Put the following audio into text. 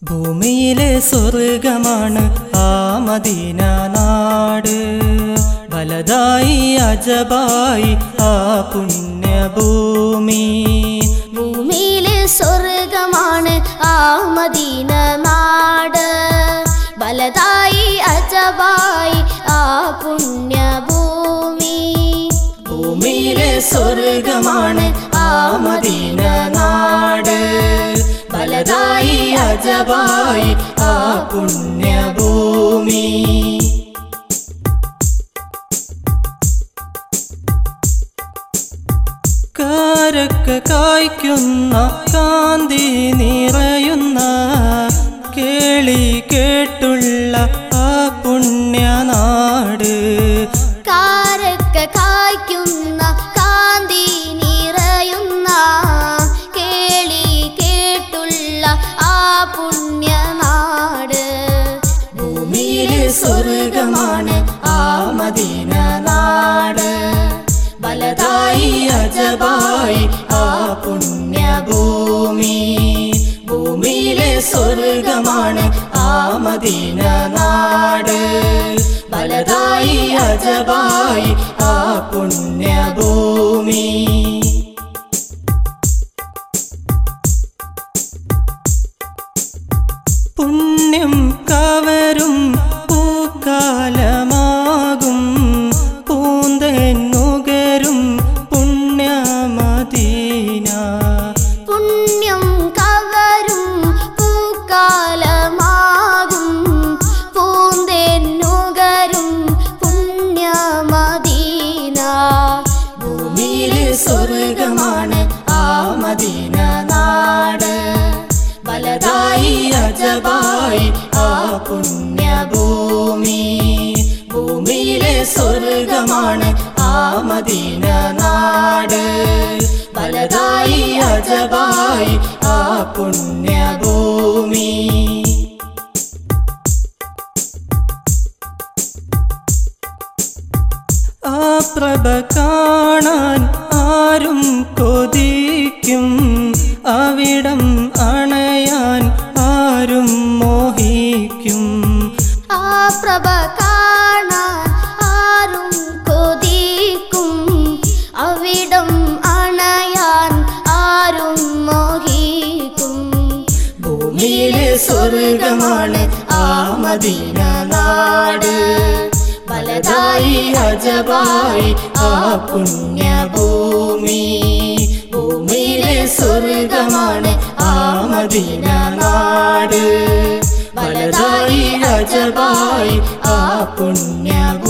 ഭൂമിയിലെ സ്വർഗമാണ് ആ മദീന നാട് വലതായി അജബായി ആ പുണ്യഭൂമി ഭൂമിയിലെ സ്വർഗമാണ് ആ മദീന നാട് വലതായി അജബായി ആ പുണ്യഭൂമി ഭൂമിയിലെ സ്വർഗമാണ് ആ മദീന നാട് വലതായി അജബായി ആ പുണ്യഭൂമി കാരക്ക കായ്ക്കുന്ന കാന്തി നിറയുന്ന കേളി കേട്ടുള്ള ആ പുണ്യനാട് കാരക്ക കായ്ക്കുന്ന കാന്തി നിറയുന്ന കേളി കേട്ടുള്ള ആ പുണ്യനാട് ഭൂമിയിലെ സ്വർഗമാണ് ആ മദീന നാട് വലതായി അജബായി ആ പുണ്യഭൂമി ഭൂമിയിലെ സ്വർഗമാണ് ആ മദീന നാട് വലതായി അജബായി ആ പുണ്യഭൂമി പുണ്യം കവരും പൂക്കാലമാകും പൂന്തനുകരും പുണ്യമദീന പുണ്യം കവരും പൂക്കാലമാകും പൂന്തെന്നുകരും പുണ്യമദീന ഭൂമിയിലെ സ്വർഗമാണ് ആ മദീന നാട് വലതായി അജബായി ആ പുണ്യഭൂമി ഭൂമിയിലെ സ്വർഗമാണ് ആ മദീന നാട് വലതായി അജബായി ആ പുണ്യഭൂമി ആ പ്രഭ കാണാൻ ആരും കൊതിക്കും അവിടം അണയാൻ ആരും മോഹിക്കും ആ പ്രഭ കാണാൻ ആരും കൊതിക്കും അവിടം അണയാൻ ആരും മോഹിക്കും ഭൂമിയിലെ സ്വർഗമാണ് ആ മദീന നാട് വലതായി അജബായി ആ പുണ്യഭൂമി ഭൂമിയിലെ സ്വർഗമാണ് ആ മദീന നാട് വലതായി അജബായി ആ പുണ്യഭൂമി